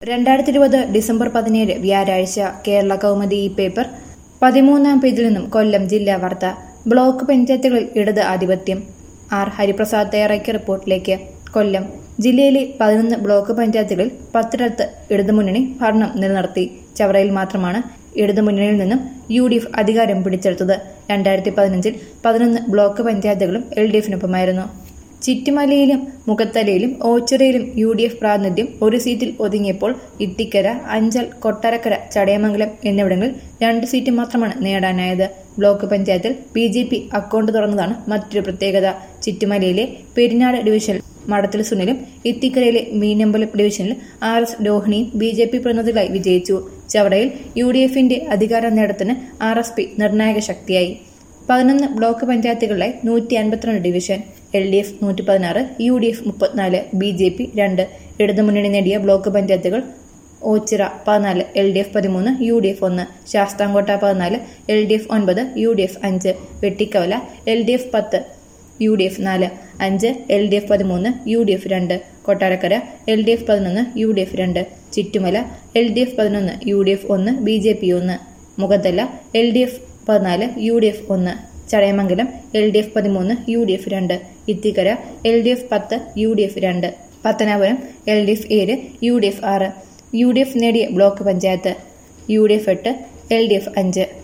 രണ്ടായിരത്തി ഇരുപത് ഡിസംബർ പതിനേഴ് വ്യാഴാഴ്ച കേരള കൗമുദി ഈ പേപ്പർ പതിമൂന്നാം പേജിൽ നിന്നും കൊല്ലം ജില്ലാ വാർത്ത ബ്ലോക്ക് പഞ്ചായത്തുകളിൽ ഇടത് ആധിപത്യം ആർ ഹരിപ്രസാദ് തയ്യാറാക്കിയ റിപ്പോർട്ടിലേക്ക് കൊല്ലം ജില്ലയിലെ പതിനൊന്ന് ബ്ലോക്ക് പഞ്ചായത്തുകളിൽ പത്തിടത്ത് ഇടതുമുന്നണി ഭരണം നിലനിർത്തി ചവറയിൽ മാത്രമാണ് ഇടതുമുന്നണിയിൽ നിന്നും യു ഡി എഫ് അധികാരം പിടിച്ചെടുത്തത് രണ്ടായിരത്തി പതിനഞ്ചിൽ പതിനൊന്ന് ബ്ലോക്ക് പഞ്ചായത്തുകളും എൽ ഡി എഫിനൊപ്പമായിരുന്നു ചിറ്റുമലയിലും മുഖത്തലയിലും ഓച്ചിറയിലും യു ഡി എഫ് പ്രാതിനിധ്യം ഒരു സീറ്റിൽ ഒതുങ്ങിയപ്പോൾ ഇത്തിക്കര അഞ്ചൽ കൊട്ടാരക്കര ചടയമംഗലം എന്നിവിടങ്ങളിൽ രണ്ട് സീറ്റ് മാത്രമാണ് നേടാനായത് ബ്ലോക്ക് പഞ്ചായത്തിൽ ബി ജെ പി അക്കൗണ്ട് തുറന്നതാണ് മറ്റൊരു പ്രത്യേകത ചിറ്റുമലയിലെ പെരിനാട് ഡിവിഷനിൽ മഠത്തിൽ സുനിലും ഇത്തിക്കരയിലെ മീനമ്പലം ഡിവിഷനിൽ ആർ എസ് രോഹിണിയും ബി ജെ പി പ്രതിനിധികളായി വിജയിച്ചു ചവറയിൽ യു ഡി എഫിന്റെ അധികാര നേട്ടത്തിന് ആർ എസ് പി നിർണായക ശക്തിയായി പതിനൊന്ന് ബ്ലോക്ക് പഞ്ചായത്തുകളിലായി നൂറ്റി അൻപത്തിരണ്ട് ഡിവിഷൻ എൽ ഡി എഫ് നൂറ്റി പതിനാറ് യു ഡി എഫ് മുപ്പത്തിനാല് ബി ജെ പി രണ്ട് ഇടതുമുന്നണി നേടിയ ബ്ലോക്ക് പഞ്ചായത്തുകൾ ഓച്ചിറ പതിനാല് എൽ ഡി എഫ് പതിമൂന്ന് യു ഡി എഫ് ഒന്ന് ശാസ്താംകോട്ട പതിനാല് എൽ ഡി എഫ് ഒൻപത് യു ഡി എഫ് അഞ്ച് വെട്ടിക്കവല എൽ ഡി എഫ് പത്ത് യു ഡി എഫ് നാല് അഞ്ച് എൽ ഡി എഫ് പതിമൂന്ന് യു ഡി എഫ് രണ്ട് കൊട്ടാരക്കര എൽ ഡി എഫ് പതിനൊന്ന് യു ഡി എഫ് രണ്ട് ചിറ്റുമല എൽ ഡി എഫ് പതിനൊന്ന് യു ഡി എഫ് ഒന്ന് ബി ജെ പി ഒന്ന് മുഖത്തല എൽ ഡി എഫ് പതിനാല് യു ഡി എഫ് ഒന്ന് ചടയമംഗലം എൽ ഡി എഫ് പതിമൂന്ന് യു ഡി എഫ് രണ്ട് ഇത്തിക്കര എൽ ഡി എഫ് പത്ത് യു ഡി എഫ് രണ്ട് പത്തനാപുരം എൽ ഡി എഫ് ഏഴ് യു ഡി എഫ് ആറ് യു ഡി എഫ് നേടിയ block panchayat U D F എട്ട് എൽ ഡി എഫ് അഞ്ച്